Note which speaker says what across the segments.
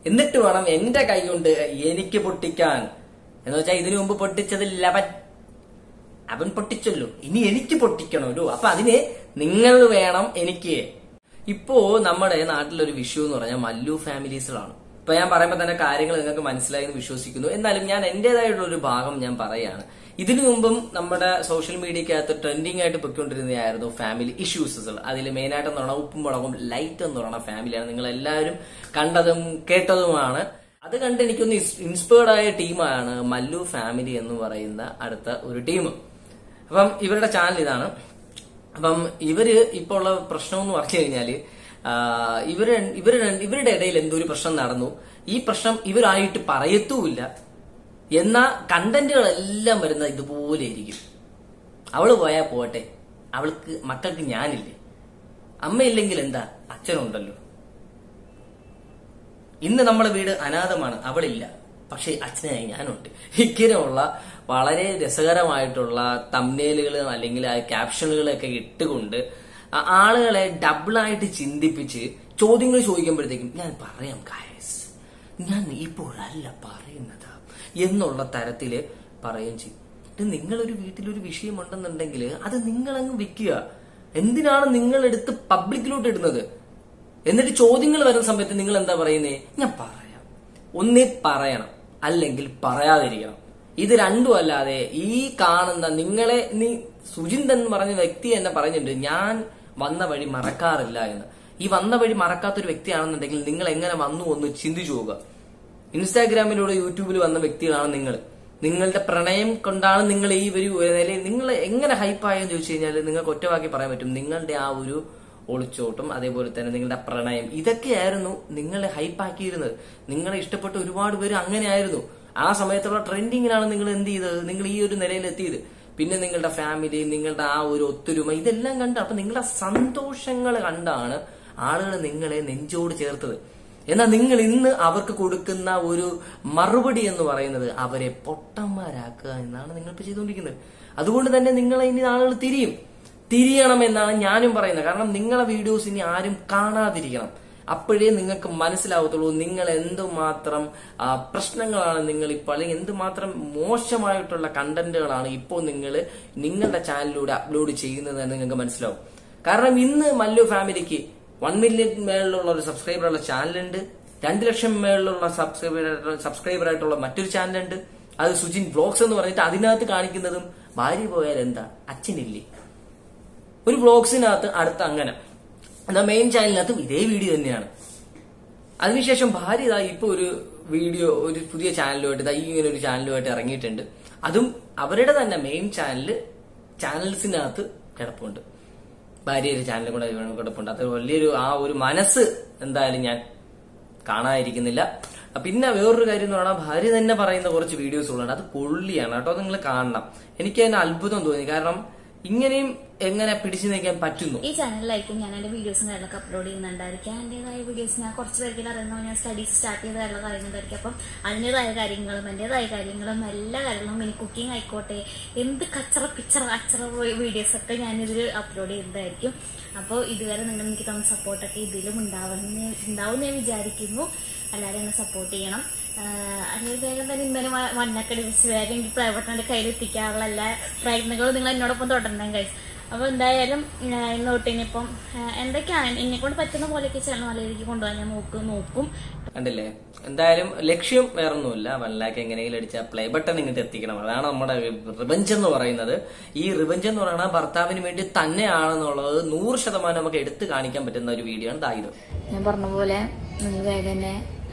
Speaker 1: എന്നിട്ട് വേണം എന്റെ കൈ കൊണ്ട് എനിക്ക് പൊട്ടിക്കാൻ എന്ന് വെച്ചാൽ ഇതിനു മുമ്പ് പൊട്ടിച്ചത് ലവൻ അവൻ പൊട്ടിച്ചല്ലോ ഇനി എനിക്ക് പൊട്ടിക്കണമല്ലോ അപ്പൊ അതിന് നിങ്ങൾ വേണം എനിക്ക് ഇപ്പോ നമ്മുടെ നാട്ടിലൊരു വിഷു എന്ന് പറഞ്ഞാൽ മല്ലു ഫാമിലീസിലാണ് ഇപ്പൊ ഞാൻ പറയുമ്പോൾ തന്നെ കാര്യങ്ങൾ നിങ്ങൾക്ക് മനസ്സിലായി എന്ന് വിശ്വസിക്കുന്നു എന്നാലും ഞാൻ എന്റേതായിട്ടുള്ള ഒരു ഭാഗം ഞാൻ പറയാണ് ഇതിനു മുമ്പും നമ്മുടെ സോഷ്യൽ മീഡിയക്കകത്ത് ട്രെൻഡിങ് ആയിട്ട് പൊയ്ക്കൊണ്ടിരുന്നതായിരുന്നു ഫാമിലി ഇഷ്യൂസുകൾ അതിൽ മെയിനായിട്ട് എന്ന് പറഞ്ഞാൽ ഉപ്പും മുളകും ലൈറ്റ് എന്ന് പറയുന്ന ഫാമിലിയാണ് നിങ്ങൾ എല്ലാവരും കണ്ടതും കേട്ടതുമാണ് അത് കണ്ട് എനിക്കൊന്ന് ഇൻസ്പയർഡ് ആയ ടീമാണ് മല്ലു ഫാമിലി എന്ന് പറയുന്ന അടുത്ത ഒരു ടീം അപ്പം ഇവരുടെ ചാനൽ ഇതാണ് അപ്പം ഇവര് ഇപ്പൊ ഉള്ള പ്രശ്നം എന്ന് പറഞ്ഞു കഴിഞ്ഞാല് ആ, ഇവര് ഇവര് ഇവരുടെ ഇടയിൽ എന്തോ ഒരു പ്രശ്നം നടന്നു ഈ പ്രശ്നം ഇവരായിട്ട് പറയത്തുമില്ല എന്നാ കണ്ടന്റുകളെല്ലാം വരുന്നത് ഇതുപോലെ ഇരിക്കും അവള് പോയാ പോട്ടെ അവൾക്ക് മക്കൾക്ക് ഞാനില്ലേ അമ്മയില്ലെങ്കിൽ എന്താ അച്ഛനുണ്ടല്ലോ ഇന്ന് നമ്മുടെ വീട് അനാഥമാണ് അവളില്ല പക്ഷെ അച്ഛനായി ഞാനുണ്ട് ഇങ്ങനെയുള്ള വളരെ രസകരമായിട്ടുള്ള തമ്നേലുകൾ അല്ലെങ്കിൽ ആ ക്യാപ്ഷനുകളൊക്കെ ഇട്ടുകൊണ്ട് ആ ആളുകളെ ഡബിളായിട്ട് ചിന്തിപ്പിച്ച് ചോദ്യങ്ങൾ ചോദിക്കുമ്പോഴത്തേക്കും ഞാൻ പറയാം കായസ് ഞാൻ ഇപ്പോഴല്ല പറയുന്നത് എന്നുള്ള തരത്തില് പറയുകയും ചെയ്യും ഇത് നിങ്ങളൊരു വീട്ടിലൊരു വിഷയമുണ്ടെന്നുണ്ടെങ്കിൽ അത് നിങ്ങളങ്ങ് വെക്കുക എന്തിനാണ് നിങ്ങൾ എടുത്ത് പബ്ലിക്കിലോട്ട് ഇടുന്നത് എന്നിട്ട് ചോദ്യങ്ങൾ വരുന്ന സമയത്ത് നിങ്ങൾ എന്താ പറയുന്നേ ഞാൻ പറയാം ഒന്നേ പറയണം അല്ലെങ്കിൽ പറയാതിരിക്കണം ഇത് രണ്ടും അല്ലാതെ ഈ കാണുന്ന നിങ്ങളെ നീ സുജിന്ദൻ എന്ന് പറഞ്ഞ വ്യക്തി എന്നെ പറഞ്ഞിട്ടുണ്ട് ഞാൻ വന്ന വഴി മറക്കാറില്ല എന്ന് ഈ വന്ന വഴി മറക്കാത്തൊരു വ്യക്തിയാണെന്നുണ്ടെങ്കിൽ നിങ്ങൾ എങ്ങനെ വന്നു ഒന്ന് ചിന്തിച്ചു പോവുക ഇൻസ്റ്റാഗ്രാമിലൂടെ യൂട്യൂബിൽ വന്ന വ്യക്തികളാണ് നിങ്ങൾ നിങ്ങളുടെ പ്രണയം കൊണ്ടാണ് നിങ്ങൾ ഈ ഒരു നിലയിൽ നിങ്ങൾ എങ്ങനെ ഹൈപ്പായെന്ന് ചോദിച്ചു കഴിഞ്ഞാൽ നിങ്ങൾക്ക് ഒറ്റവാക്കി പറയാൻ പറ്റും നിങ്ങളുടെ ആ ഒരു ഒളിച്ചോട്ടം അതേപോലെ തന്നെ നിങ്ങളുടെ പ്രണയം ഇതൊക്കെയായിരുന്നു നിങ്ങളെ ഹൈപ്പാക്കിയിരുന്നത് നിങ്ങളെ ഇഷ്ടപ്പെട്ട ഒരുപാട് പേര് അങ്ങനെയായിരുന്നു ആ സമയത്തുള്ള ട്രെൻഡിങ്ങിനാണ് നിങ്ങൾ എന്ത് ചെയ്തത് നിങ്ങൾ ഈ ഒരു നിലയിൽ എത്തിയത് പിന്നെ നിങ്ങളുടെ ഫാമിലി നിങ്ങളുടെ ആ ഒരു ഒത്തൊരുമ ഇതെല്ലാം കണ്ട് അപ്പൊ നിങ്ങളുടെ സന്തോഷങ്ങൾ കണ്ടാണ് ആളുകൾ നിങ്ങളെ നെഞ്ചോട് ചേർത്തത് എന്നാൽ നിങ്ങൾ ഇന്ന് അവർക്ക് കൊടുക്കുന്ന ഒരു മറുപടി എന്ന് പറയുന്നത് അവരെ പൊട്ടന്മാരാക്കുക എന്നാണ് നിങ്ങൾ ഇപ്പൊ ചെയ്തുകൊണ്ടിരിക്കുന്നത് അതുകൊണ്ട് തന്നെ നിങ്ങളെ ഇനി ആളുകൾ തിരിയും തിരിയണം എന്നാണ് ഞാനും പറയുന്നത് കാരണം നിങ്ങളെ വീഡിയോസ് ഇനി ആരും കാണാതിരിക്കണം അപ്പോഴേ നിങ്ങൾക്ക് മനസ്സിലാവത്തുള്ളൂ നിങ്ങൾ എന്തുമാത്രം ആ, പ്രശ്നങ്ങളാണ് നിങ്ങൾ ഇപ്പോൾ അല്ലെങ്കിൽ എന്തുമാത്രം മോശമായിട്ടുള്ള കണ്ടന്റുകളാണ് ഇപ്പോൾ നിങ്ങൾ നിങ്ങളുടെ ചാനലിലൂടെ അപ്ലോഡ് ചെയ്യുന്നത് എന്ന് നിങ്ങൾക്ക് മനസ്സിലാവും കാരണം ഇന്ന് മല്ലു ഫാമിലിക്ക് വൺ മില്യൺ മേളിലുള്ള ഒരു സബ്സ്ക്രൈബറുള്ള ചാനലുണ്ട് രണ്ട് ലക്ഷം മേളിലുള്ള സബ്സ്ക്രൈബർ സബ്സ്ക്രൈബർ ആയിട്ടുള്ള മറ്റൊരു ചാനലുണ്ട് അത് സുജിൻ വ്ലോഗ്സ് എന്ന് പറഞ്ഞിട്ട് അതിനകത്ത് കാണിക്കുന്നതും ഭാര്യ പോയാൽ എന്താ അച്ഛനില്ലേ ഒരു വ്ലോഗ്സിനകത്ത് അടുത്ത അങ്ങനെ എന്നാൽ മെയിൻ ചാനലിനകത്തും ഇതേ വീഡിയോ തന്നെയാണ് അതിനുശേഷം ഭാര്യ ഇതാ ഇപ്പൊ ഒരു വീഡിയോ ഒരു പുതിയ ചാനലുമായിട്ട് ഇതാ ഈ ഇങ്ങനെ ഒരു ചാനലുമായിട്ട് ഇറങ്ങിയിട്ടുണ്ട് അതും അവരുടെ തന്നെ മെയിൻ ചാനല് ചാനൽസിനകത്ത് കിടപ്പുണ്ട് ഭാര്യയുടെ ചാനലും കൂടെ കിടപ്പുണ്ട് അത് വലിയൊരു ആ ഒരു മനസ്സ് എന്തായാലും ഞാൻ കാണാതിരിക്കുന്നില്ല പിന്നെ വേറൊരു കാര്യം എന്ന് പറഞ്ഞാൽ ഭാര്യ തന്നെ പറയുന്ന കുറച്ച് വീഡിയോസ് ഉള്ളത് അത് പൊള്ളിയാണ് കേട്ടോ അത് നിങ്ങൾ കാണണം എനിക്ക് അതിന് അത്ഭുതം തോന്നി കാരണം ഇങ്ങനെയും എങ്ങനെ പിടിച്ചു നിൽക്കാൻ പറ്റുന്നു
Speaker 2: ഈ ചാനലിലായിരിക്കും ഞാൻ എന്റെ വീഡിയോസും കാര്യങ്ങളൊക്കെ അപ്ലോഡ് ചെയ്യുന്നുണ്ടായിരിക്കും എന്റേതായ വീഡിയോസ് ഞാൻ കുറച്ച് പേർക്ക് അറിയുന്ന ഞാൻ സ്റ്റഡീസ് സ്റ്റാർട്ട് ചെയ്ത കാര്യങ്ങളൊക്കെ അറിയുന്നുണ്ടായിരിക്കും അപ്പം അതിൻ്റെതായ കാര്യങ്ങളും എന്റേതായ കാര്യങ്ങളും എല്ലാ കാര്യങ്ങളും ഇനി കുക്കിംഗ് ആയിക്കോട്ടെ എന്ത് കച്ചറ പിച്ചറ അച്ചറ വീഡിയോസ് ഒക്കെ ഞാൻ ഇതിൽ അപ്ലോഡ് ചെയ്യുന്നതായിരിക്കും അപ്പോൾ ഇതുവരെ നിങ്ങൾ എനിക്ക് തന്ന സപ്പോർട്ടൊക്കെ ഇതിലും ഉണ്ടാവുന്ന ഉണ്ടാവും ഞാൻ വിചാരിക്കുന്നു എല്ലാവരും എന്നെ സപ്പോർട്ട് ചെയ്യണം ആഹ് അല്ലെങ്കിൽ വേഗം തന്നെ ഇന്നലെ മണ്ണൊക്കെ അടിപ്പിച്ച് വേഗം എനിക്ക് പ്രൈവറ്റിന്റെ കയ്യിൽ എത്തിക്കാനുള്ള എല്ലാ പ്രയത്നങ്ങളും നിങ്ങൾ എന്നോടൊപ്പം തുടരണം കഴിച്ചു അപ്പൊ എന്തായാലും ഞാൻ ഇന്ന് തൊട്ട് ഇനിയിപ്പം ആഹ് എന്തൊക്കെയാണ് എന്നെ കൊണ്ട് പറ്റുന്ന പോലെയൊക്കെ ചെയ്യണം നല്ല രീതിക്ക് കൊണ്ടുപോകാൻ ഞാൻ നോക്കും നോക്കും
Speaker 1: കണ്ടില്ലേ എന്തായാലും ലക്ഷ്യം വേറൊന്നുമില്ല വൺ ലാക്ക് എങ്ങനെയെങ്കിലും അടിച്ച പ്ലേ ബട്ടൺ ഇങ്ങോട്ട് എത്തിക്കണം അതാണ് നമ്മുടെ റിവഞ്ച് എന്ന് പറയുന്നത് ഈ റിവഞ്ച് എന്ന് പറയുന്നത് ഭർത്താവിന് വേണ്ടി തന്നെയാണെന്നുള്ളത് നൂറ് ശതമാനം നമുക്ക് എടുത്തു കാണിക്കാൻ പറ്റുന്ന ഒരു വീഡിയോ ആണ് ഇതായത്
Speaker 3: ഞാൻ പറഞ്ഞ പോലെ നിങ്ങൾ വേഗം തന്നെ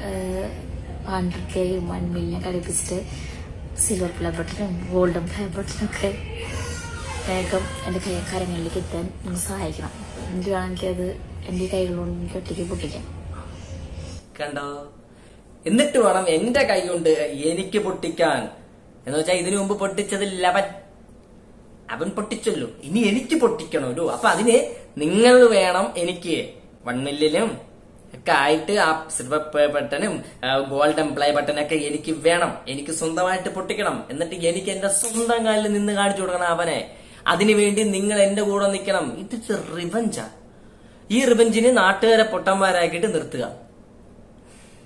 Speaker 3: ഹൺഡ്രഡ് കെയും വൺ മില്യൺ കളിപ്പിച്ചിട്ട് സിൽവർ പ്ലേ ബട്ടണും ഗോൾഡൻ പ്ലേ ബട്ടണും ഒക്കെ വേഗം എൻ്റെ കൈ കരങ്ങളിലേക്ക് എത്താൻ നിങ്ങൾ സഹായിക്കണം എന്നിട്ട് വേണം എനിക്കത് എൻ്റെ കൈകളോട് എനിക്ക് ഒറ്റയ്ക്ക് പൊട്ടിക്കാം
Speaker 1: കണ്ടോ എന്നിട്ട് വേണം എന്റെ കൈ കൊണ്ട് എനിക്ക് പൊട്ടിക്കാൻ എന്ന് വെച്ചാൽ ഇതിനു മുമ്പ് പൊട്ടിച്ചത് ലവൻ അവൻ പൊട്ടിച്ചല്ലോ ഇനി എനിക്ക് പൊട്ടിക്കണമല്ലോ അപ്പൊ അതിന് നിങ്ങൾ വേണം എനിക്ക് വൺ മില്യനും ഒക്കെ ആയിട്ട് ആ സിൽവർ പ്ലേ ബട്ടണും ഗോൾഡൻ പ്ലേ ബട്ടനൊക്കെ എനിക്ക് വേണം എനിക്ക് സ്വന്തമായിട്ട് പൊട്ടിക്കണം എന്നിട്ട് എനിക്ക് എന്റെ സ്വന്തം കാലിൽ നിന്ന് കാണിച്ചു കൊടുക്കണം അവനെ അതിനുവേണ്ടി നിങ്ങൾ എന്റെ കൂടെ നിൽക്കണം ഇത് റിവഞ്ചാ ഈ റിവഞ്ചിന് നാട്ടുകാരെ പൊട്ടന്മാരാക്കിയിട്ട് നിർത്തുക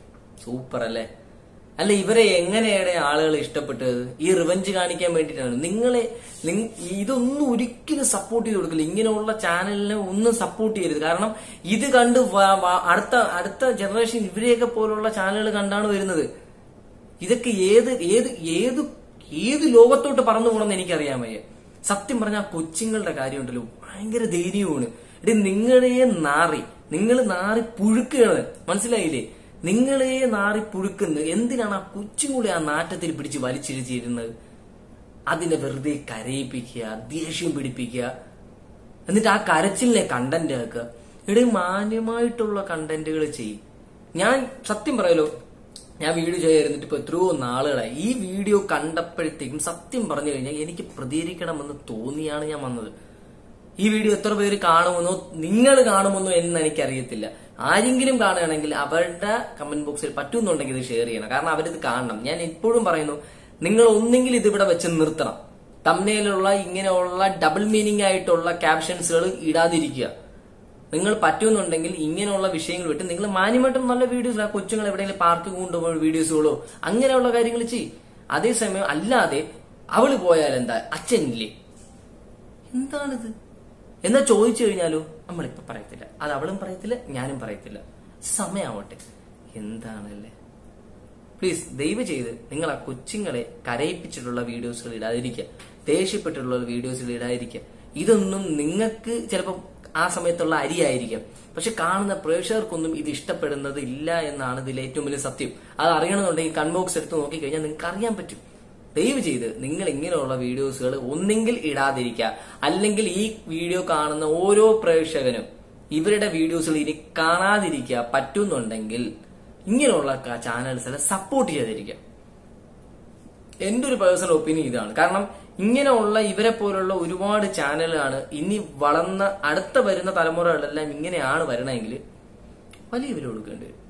Speaker 1: സൂപ്പർ അല്ലേ അല്ല ഇവരെ എങ്ങനെയാണ് ആളുകൾ ഇഷ്ടപ്പെട്ടത് ഈ റിവഞ്ച് കാണിക്കാൻ വേണ്ടിയിട്ടാണ് നിങ്ങളെ നിങ്ങ- ഇതൊന്നും ഒരിക്കലും സപ്പോർട്ട് ചെയ്ത് കൊടുക്കില്ല ഇങ്ങനെയുള്ള ചാനലിനെ ഒന്നും സപ്പോർട്ട് ചെയ്യരുത് കാരണം ഇത് കണ്ട് വ- വ- അടുത്ത അടുത്ത ജനറേഷൻ ഇവരെയൊക്കെ പോലുള്ള ചാനലുകൾ കണ്ടാണ് വരുന്നത് ഇതൊക്കെ ഏത് ഏത് ഏത് ഏത് ലോകത്തോട്ട് പറന്നു പോകണമെന്ന് എനിക്കറിയാൻ വയ്യ സത്യം പറഞ്ഞ ആ കൊച്ചുങ്ങളുടെ കാര്യമുണ്ടല്ലോ ഭയങ്കര ധൈര്യവുമാണ് എടി നിങ്ങളെ നാറി നിങ്ങൾ നാറി പുഴുക്കുകയാണ് മനസ്സിലായില്ലേ നിങ്ങളെ നാറി പുഴുക്കുന്നത് എന്തിനാണ് ആ കൊച്ചും കൂടി ആ നാറ്റത്തിൽ പിടിച്ച് വലിച്ചിഴിച്ചിരുന്നത് അതിനെ വെറുതെ കരയിപ്പിക്കുക ദേഷ്യം പിടിപ്പിക്കുക എന്നിട്ട് ആ കരച്ചിലിനെ കണ്ടന്റ് ആക്കുക ഇവിടെ മാന്യമായിട്ടുള്ള കണ്ടന്റുകൾ ചെയ്യും ഞാൻ സത്യം പറയലോ ഞാൻ വീഡിയോ ചെയ്യായിരുന്നിട്ട് ഇപ്പൊ എത്രയോ നാളുകളായി ഈ വീഡിയോ കണ്ടപ്പോഴത്തേക്കും സത്യം പറഞ്ഞു കഴിഞ്ഞാൽ എനിക്ക് പ്രതികരിക്കണമെന്ന് തോന്നിയാണ് ഞാൻ വന്നത് ഈ വീഡിയോ എത്ര പേര് കാണുമെന്നോ നിങ്ങൾ കാണുമെന്നോ എന്ന് എനിക്കറിയത്തില്ല ആരെങ്കിലും കാണുകയാണെങ്കിൽ അവരുടെ കമന്റ് ബോക്സിൽ പറ്റുന്നുണ്ടെങ്കിൽ ഇത് ഷെയർ ചെയ്യണം കാരണം അവരിത് കാണണം ഞാൻ ഇപ്പോഴും പറയുന്നു നിങ്ങൾ ഒന്നെങ്കിൽ ഇത് ഇവിടെ വെച്ച് നിർത്തണം തമ്മിലുള്ള ഇങ്ങനെയുള്ള ഡബിൾ മീനിങ് ആയിട്ടുള്ള ക്യാപ്ഷൻസുകൾ ഇടാതിരിക്കുക നിങ്ങൾ പറ്റുന്നുണ്ടെങ്കിൽ ഇങ്ങനെയുള്ള വിഷയങ്ങൾ വിട്ട് നിങ്ങൾ മാന്യമായിട്ടും നല്ല വീഡിയോസ് ആ കൊച്ചുങ്ങൾ എവിടെയെങ്കിലും പാർക്ക് കൊണ്ടുപോയ വീഡിയോസുകളോ അങ്ങനെയുള്ള കാര്യങ്ങൾ ചെയ്യും അതേസമയം അല്ലാതെ അവള് പോയാൽ എന്താ അച്ഛനില്ലേ എന്താണിത് എന്നാ ചോദിച്ചു കഴിഞ്ഞാലോ നമ്മളിപ്പോ പറയത്തില്ല അത് അവളും പറയത്തില്ല ഞാനും പറയത്തില്ല സമയാവട്ടെ എന്താണല്ലേ പ്ലീസ് ദയവ് ചെയ്ത് നിങ്ങൾ ആ കൊച്ചുങ്ങളെ കരയിപ്പിച്ചിട്ടുള്ള വീഡിയോസുകൾ ഇടാതിരിക്കുക ദേഷ്യപ്പെട്ടിട്ടുള്ള വീഡിയോസുകൾ ഇടാതിരിക്കുക ഇതൊന്നും നിങ്ങൾക്ക് ചിലപ്പോൾ ആ സമയത്തുള്ള അരിയായിരിക്കാം പക്ഷെ കാണുന്ന പ്രേക്ഷകർക്കൊന്നും ഇത് ഇഷ്ടപ്പെടുന്നത് ഇല്ല എന്നാണ് ഇതിൽ ഏറ്റവും വലിയ സത്യം അത് അറിയണമെന്നുണ്ടെങ്കിൽ കൺബോക്സ് എടുത്ത് നോക്കിക്കഴിഞ്ഞാൽ നിങ്ങൾക്ക് അറിയാൻ പറ്റും ദയവ് ചെയ്ത് നിങ്ങൾ ഇങ്ങനെയുള്ള വീഡിയോസുകൾ ഒന്നെങ്കിൽ ഇടാതിരിക്കുക അല്ലെങ്കിൽ ഈ വീഡിയോ കാണുന്ന ഓരോ പ്രേക്ഷകനും ഇവരുടെ വീഡിയോസുകൾ ഇനി കാണാതിരിക്കുക പറ്റുന്നുണ്ടെങ്കിൽ ഇങ്ങനെയുള്ള ചാനൽസിനെ സപ്പോർട്ട് ചെയ്തിരിക്കുക എന്റെ ഒരു പേഴ്സണൽ ഒപ്പീനിയൻ ഇതാണ് കാരണം ഇങ്ങനെയുള്ള ഇവരെ പോലുള്ള ഒരുപാട് ചാനലാണ് ഇനി വളർന്ന അടുത്ത വരുന്ന തലമുറകളെല്ലാം ഇങ്ങനെയാണ് വരണമെങ്കിൽ വലിയ വില കൊടുക്കേണ്ടി വരും